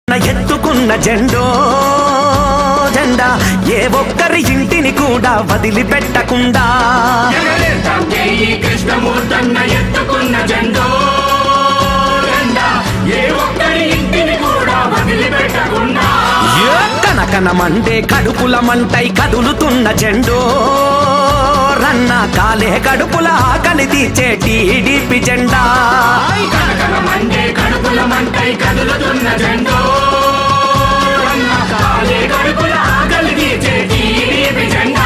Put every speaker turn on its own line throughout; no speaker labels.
ఎత్తుకున్న జెండో జెండా ఏ ఒక్కరి ఇంటిని కూడా వదిలిపెట్టకుండా
ఎగరేద్దాంకే ఈ కృష్ణమూర్తన్న ఎత్తుకున్న జెండో జెండా ఏ ఒక్కరి ఇంటిని కూడా వదిలిపెట్టకుండా
ఏ కనకనమంటే కడుపుల మంటై కదులుతున్న జెండో రన్న కాలే కడుపుల ఆకలి తీర్చే టీడీపీ జెండా
కనకన మండే కడుపుల మంటై కదులుతున్న జెండో అన్న కాలే కడుపుల ఆకలి తీర్చే టీడీపీ జెండా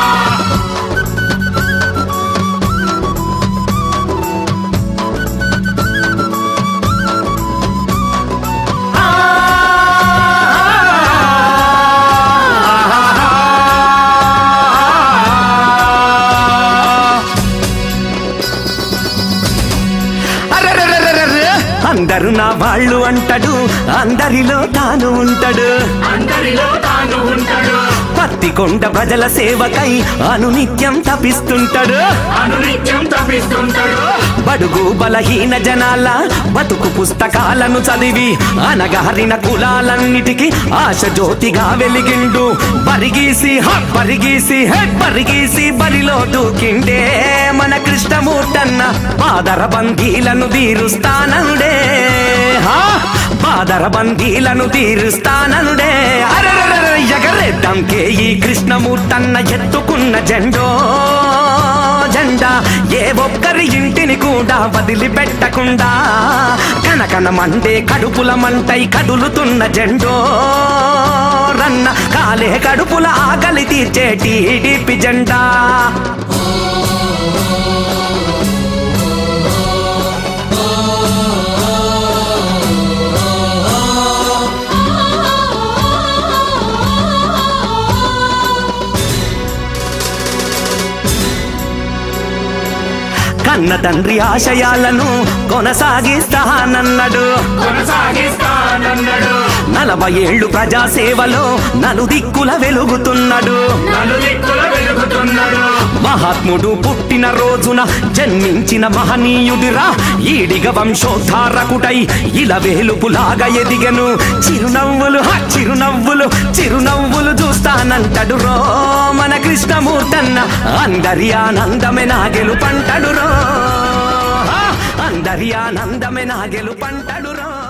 అరెరెరెరెరెరె! అందరూ నా వాళ్ళు అంటాడు అందరిలో తాను ఉంటాడు
అందరిలో తాను ఉంటాడు
పత్తికొండ ప్రజల సేవకై అనునిత్యం తపిస్తుంటాడు
అనునిత్యం తప్పిస్తుంటాడు
బడుగు బలహీన జనాల బతుకు పుస్తకాలను చదివి అనగారిన కులాలన్నిటికీ ఆశ జ్యోతిగా వెలిగిండు బరిగీసి హ బరిగీసి హె బరిగీసి బరిలో దూకిండే మన కృష్ణమూర్తన్న బాదర బందీలను తీరుస్తాననుడే హా బాదర బందీలను తీరుస్తాననుడే అరెరెరెరె, ఎగరేద్దాంకే ఈ కృష్ణమూర్తన్న ఎత్తుకున్న జెండో జెండా ఏ ఒక్కరి ఇంటిని కూడా వదిలిపెట్టకుండా కనకన మండే కడుపుల మంటై కదులుతున్న జెండో రన్న కాలే కడుపుల ఆకలి తీర్చే టీడీపీ జెండా కన్న తండ్రి ఆశయాలను కొనసాగిస్తానన్నాడు
కొనసాగిస్తానన్నాడు
నలభై ఏళ్ళు ప్రజాసేవలో నలుదిక్కుల వెలుగుతున్నాడు
నలుదిక్కుల వెలుగుతున్నాడు
మహాత్ముడు పుట్టిన రోజున జన్మించిన మహనీయుడిరా ఈడిగ వంశోద్ధారకుడై ఇలా వేలుపులాగా ఎదిగను చిరునవ్వులు హ, చిరునవ్వులు చిరునవ్వులు చూస్తానంటడు రో మన కృష్ణమూర్తన్న అందరి ఆనందమే నా గెలుపంటడు రో హ, అందరి ఆనందమే నా గెలుపంటడు రో